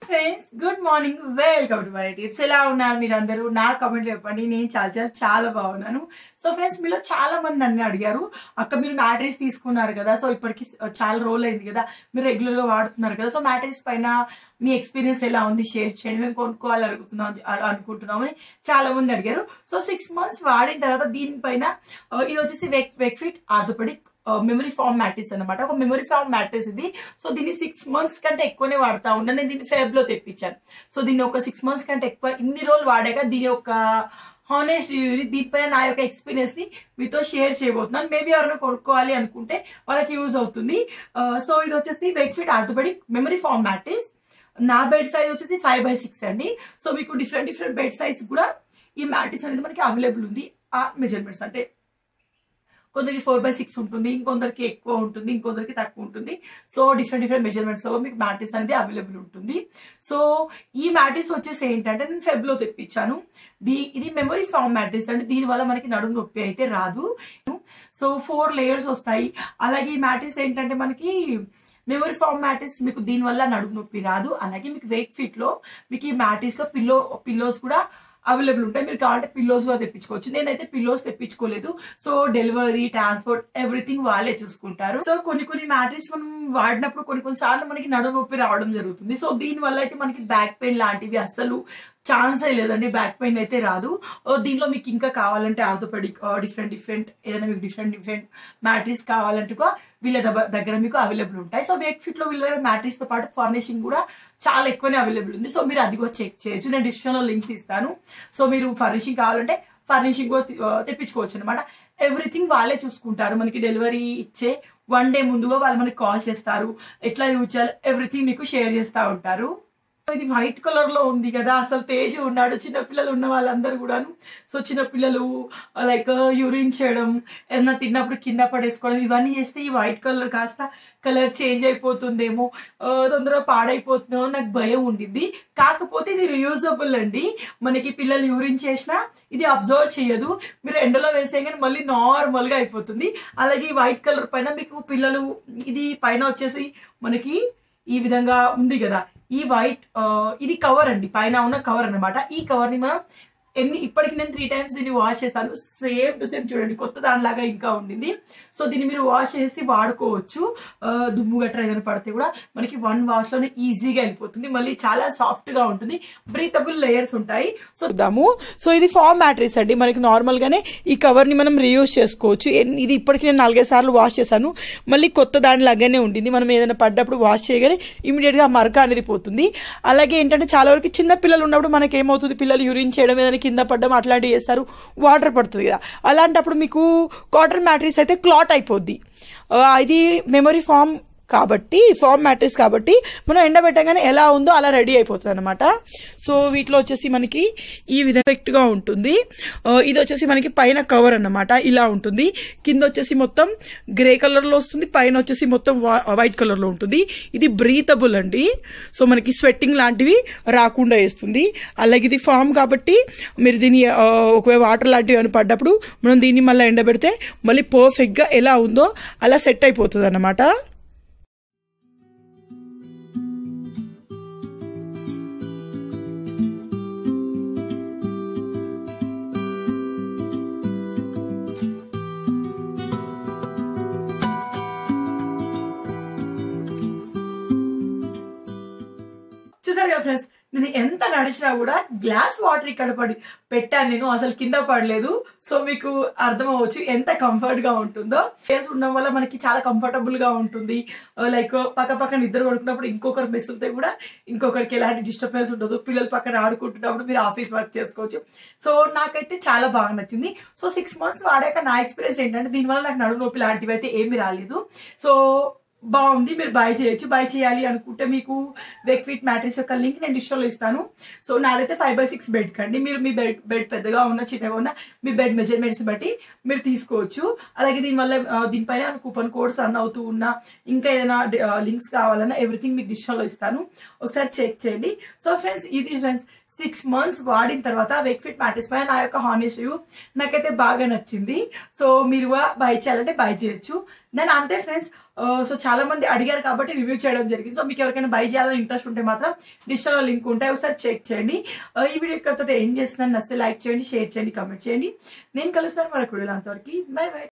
friends good morning welcome to my tips ఎలా ఉన్నారు మీరు అందరూ నా కమెంట్ చెప్పండి నేను చాలా చాలా చాలా బాగున్నాను సో ఫ్రెండ్స్ మీలో చాలా మంది నన్ను అడిగారు అక్క మీరు మ్యాట్రిక్స్ తీసుకున్నారు కదా సో ఇప్పటికి చాలా రోజులు అయింది కదా మీరు రెగ్యులర్ గా వాడుతున్నారు కదా సో మ్యాట్రిక్స్ పైన మీ ఎక్స్పీరియన్స్ ఎలా ఉంది షేర్ చేయండి మేము కొనుక్కోవాలి అనుకుంటున్నాం అనుకుంటున్నామని చాలా మంది అడిగారు సో సిక్స్ మంత్స్ వాడిన తర్వాత దీనిపైన ఆ, ఇది వచ్చేసి వెక్ Wakefit orthopaedic memory foam mattress అనమాట ఒక మెమరీ ఫామ్ మ్యాట్రిక్స్ ఇది సో దీన్ని సిక్స్ మంత్స్ కంటే ఎక్కువనే వాడుతా ఉన్నాను నేను దీన్ని ఫెబ్ లో తెప్పించాను సో దీన్ని ఒక సిక్స్ మంత్స్ కంటే ఎక్కువ ఇన్ని రోజులు వాడాక దీని యొక్క హానెస్ట్ రివ్యూని దీనిపైన నా యొక్క ఎక్స్పీరియన్స్ ని మీతో షేర్ చేయబోతున్నాను మేబీ ఎవరైనా కొనుక్కోవాలి అనుకుంటే వాళ్ళకి యూజ్ అవుతుంది సో ఇది వచ్చేసి Wakefit orthopaedic memory foam mattress నా బెడ్ సైజ్ వచ్చేసి ఫైవ్ బై సిక్స్ అండి సో మీకు డిఫరెంట్ డిఫరెంట్ బెడ్ సైజ్ కూడా ఈ మ్యాట్రిక్స్ అనేది మనకి అవైలబుల్ ఉంది ఆ మెజర్మెంట్స్ అంటే కొందరికి ఫోర్ బై సిక్స్ ఉంటుంది ఇంకొందరికి ఎక్కువ ఉంటుంది ఇంకొందరికి తక్కువ ఉంటుంది సో డిఫరెంట్ డిఫరెంట్ మెజర్మెంట్స్ లో మీకు మ్యాట్రిక్స్ అనేది అవైలబుల్ ఉంటుంది సో ఈ మ్యాట్రిక్స్ వచ్చేసి ఏంటంటే నేను ఫెబ్ లో తెప్పించాను దీ ఇది మెమరీ ఫామ్ మ్యాట్రిక్స్ అంటే దీని వల్ల మనకి నడుము నొప్పి అయితే రాదు సో ఫోర్ లేయర్స్ వస్తాయి అలాగే ఈ మ్యాట్రిక్స్ ఏంటంటే మనకి మెమరీ ఫామ్ మ్యాట్రిక్స్ మీకు దీని వల్ల నడుము నొప్పి రాదు అలాగే మీకు వేక్ ఫిట్ లో మీకు ఈ మ్యాట్రిక్స్ లో పిల్లో పిల్లోస్ కూడా అవైలబుల్ ఉంటాయి మీరు కావాలంటే పిల్లోస్ కూడా తెప్పించుకోవచ్చు నేనైతే పిల్లోస్ తెప్పించుకోలేదు సో డెలివరీ ట్రాన్స్పోర్ట్ ఎవ్రీథింగ్ వాళ్ళే చూసుకుంటారు సో కొన్ని కొన్ని మ్యాట్రిక్స్ మనం వాడినప్పుడు కొన్ని కొన్ని సార్లు మనకి నడుము నొప్పి రావడం జరుగుతుంది సో దీని వల్ల అయితే మనకి బ్యాక్ పెయిన్ లాంటివి అస్సలు ఛాన్సే లేదండి బ్యాక్ పెయిన్ అయితే రాదు ఓ, దీనిలో మీకు ఇంకా కావాలంటే ఆర్థోపెడిక్ డిఫరెంట్ డిఫరెంట్ ఏదైనా మీకు డిఫరెంట్ డిఫరెంట్ మ్యాట్రిక్స్ కావాలంటే కూడా వీళ్ళ దగ- దగ్గర మీకు అవైలబుల్ ఉంటాయి సో వేక్ ఫిట్ లో వీళ్ళ దగ్గర మ్యాట్రిక్స్ తో పాటు ఫర్నిషింగ్ కూడా చాలా ఎక్కువనే అవైలబుల్ ఉంది సో మీరు అది కూడా చెక్ చేయొచ్చు నేను డిస్క్రిప్షన్ లో లింక్స్ ఇస్తాను సో మీరు ఫర్నిషింగ్ కావాలంటే ఫర్నిషింగ్ కూడా తె- ఆ, తెప్పించుకోవచ్చు అనమాట ఎవ్రీథింగ్ వాళ్ళే చూసుకుంటారు మనకి డెలివరీ ఇచ్చే వన్ డే ముందుగా వాళ్ళు మనకి కాల్ చేస్తారు ఎట్లా యూజ్ చేయాలి ఎవ్రీథింగ్ మీకు షేర్ చేస్తూ ఉంటారు ఇది వైట్ కలర్ లో ఉంది కదా అసలు తేజ్ ఉన్నాడు చిన్నపిల్లలు ఉన్న వాళ్ళందరూ కూడాను సో చిన్నపిల్లలు లైక్ యూరిన్ చేయడం ఏదైనా తిన్నప్పుడు కింద పడేసుకోవడం ఇవన్నీ చేస్తే ఈ వైట్ కలర్ కాస్త కలర్ చేంజ్ అయిపోతుందేమో ఆ, తొందరగా పాడైపోతుందేమో అని నాకు భయం ఉండింది కాకపోతే ఇది రియూజబుల్ అండి మనకి పిల్లలు యూరిన్ చేసినా ఇది అబ్జర్వ్ చేయదు మీరు ఎండలో వేసేయగానే మళ్ళీ నార్మల్ గా అయిపోతుంది అలాగే ఈ వైట్ కలర్ పైన మీకు పిల్లలు ఇది పైన వచ్చేసి మనకి ఈ విధంగా ఉంది కదా ఈ వైట్ ఆ, ఇది కవర్ అండి పైన ఉన్న కవర్ అన్నమాట ఈ కవర్ ని మనం ఎన్ని ఇప్పటికి నేను త్రీ టైమ్స్ దీన్ని వాష్ చేశాను సేమ్ టు సేమ్ చూడండి కొత్త దానిలాగా ఇంకా ఉండింది సో దీన్ని మీరు వాష్ చేసి వాడుకోవచ్చు ఆ, దుమ్ము గట్రా ఏదైనా పడితే కూడా మనకి వన్ వాష్ లోనే ఈజీగా వెళ్ళిపోతుంది మళ్ళీ చాలా సాఫ్ట్ గా ఉంటుంది బ్రీతబుల్ లేయర్స్ ఉంటాయి సో చూద్దాము సో ఇది ఫామ్ మ్యాట్రిక్స్ అండి మనకి నార్మల్ గానే ఈ కవర్ ని మనం రీయూజ్ చేసుకోవచ్చు ఎన్- ఇది ఇప్పటికి నేను నాలుగైదు సార్లు వాష్ చేశాను మళ్ళీ కొత్త దానిలాగానే ఉండింది మనం ఏదైనా పడ్డప్పుడు వాష్ చేయగానే ఇమీడియట్ గా ఆ మరక అనేది పోతుంది అలాగే ఏంటంటే చాలా వరకు చిన్న పిల్లలు ఉన్నప్పుడు మనకి ఏమవుతుంది పిల్లలు యూరిన్ చేయడం ఏదైనా కింద పడడం అట్లాంటివి చేస్తారు వాటర్ పడుతుంది కదా అలాంటప్పుడు మీకు కాటన్ మ్యాట్రిక్స్ అయితే క్లాట్ అయిపోద్ది ఆ, ఇది మెమరీ ఫామ్ కాబట్టి ఫామ్ మ్యాట్రిక్స్ కాబట్టి మనం ఎండబెట్టగానే ఎలా ఉందో అలా రెడీ అయిపోతుంది అనమాట సో వీటిలో వచ్చేసి మనకి ఈ విధంగా ఎఫెక్ట్ గా ఉంటుంది ఆ, ఇది వచ్చేసి మనకి పైన కవర్ అన్నమాట ఇలా ఉంటుంది కింద వచ్చేసి మొత్తం గ్రే కలర్ లో వస్తుంది పైన వచ్చేసి మొత్తం వా- వైట్ కలర్ లో ఉంటుంది ఇది బ్రీతబుల్ అండి సో మనకి స్వెట్టింగ్ లాంటివి రాకుండా వేస్తుంది అలాగే ఇది ఫామ్ కాబట్టి మీరు దీన్ని ఆ, ఒకవేళ వాటర్ లాంటివి అని పడ్డప్పుడు మనం దీన్ని మళ్ళీ ఎండబెడితే మళ్ళీ పర్ఫెక్ట్ గా ఎలా ఉందో అలా సెట్ అయిపోతుంది అన్నమాట చూసారు కదా ఫ్రెండ్స్ నేను ఎంత నడిచినా కూడా గ్లాస్ వాటర్ ఇక్కడ పడి పెట్టాను నేను అసలు కింద పడలేదు సో మీకు అర్థం అవ్వచ్చు ఎంత కంఫర్ట్ గా ఉంటుందో చైర్స్ ఉండడం వల్ల మనకి చాలా కంఫర్టబుల్ గా ఉంటుంది లైక్ పక్క పక్కన ఇద్దరు పడుకున్నప్పుడు ఇంకొకరు మెసులుతే కూడా ఇంకొకరికి ఎలాంటి డిస్టర్బెన్స్ ఉండదు పిల్లలు పక్కన ఆడుకుంటున్నప్పుడు మీరు ఆఫీస్ వర్క్ చేసుకోవచ్చు సో నాకైతే చాలా బాగా నచ్చింది సో సిక్స్ మంత్స్ వాడాక నా ఎక్స్పీరియన్స్ ఏంటంటే దీనివల్ల నాకు నడుము నొప్పి లాంటివి అయితే ఏమీ రాలేదు సో బాగుంది మీరు బై చేయొచ్చు బై చేయాలి అనుకుంటే మీకు వెక్ ఫిట్ మ్యాట్రిక్స్ యొక్క లింక్ నేను డిస్ట్రోలో ఇస్తాను సో నాదైతే ఫైవ్ బై సిక్స్ బెడ్ కండి మీరు మీ బెడ్ బెడ్ పెద్దగా ఉన్న చిన్నగా ఉన్న మీ బెడ్ మెజర్మెంట్స్ బట్టి మీరు తీసుకోవచ్చు అలాగే దీనివల్ల ఆ, దీనిపైన కూపన్ కోడ్స్ రన్ అవుతూ ఉన్నా ఇంకా ఏదైనా లింక్స్ కావాలన్నా ఎవ్రీథింగ్ మీకు డిస్ట్రోలో ఇస్తాను ఒకసారి చెక్ చేయండి సో ఫ్రెండ్స్ ఇది ఫ్రెండ్స్ సిక్స్ మంత్స్ వాడిన తర్వాత వెక్ ఫిట్ మ్యాట్రెస్ పైన నా యొక్క హానెస్ట్ రివ్యూ నాకైతే బాగా నచ్చింది సో మీరు బై చేయాలంటే బై చేయొచ్చు దెన్ అంతే ఫ్రెండ్స్ సో చాలా మంది అడిగారు కాబట్టి రివ్యూ చేయడం జరిగింది సో మీకు ఎవరికైనా బై చేయాలని ఇంట్రెస్ట్ ఉంటే మాత్రం డిజిటల్ లింక్ ఉంటాయి ఒకసారి చెక్ చేయండి ఆ, ఈ వీడియో ఇక్కడతో ఏం చేస్తున్నాను నచ్చితే లైక్ చేయండి షేర్ చేయండి కామెంట్ చేయండి నేను కలుస్తాను మరొక వీడియోలో అంతవరకు బై బై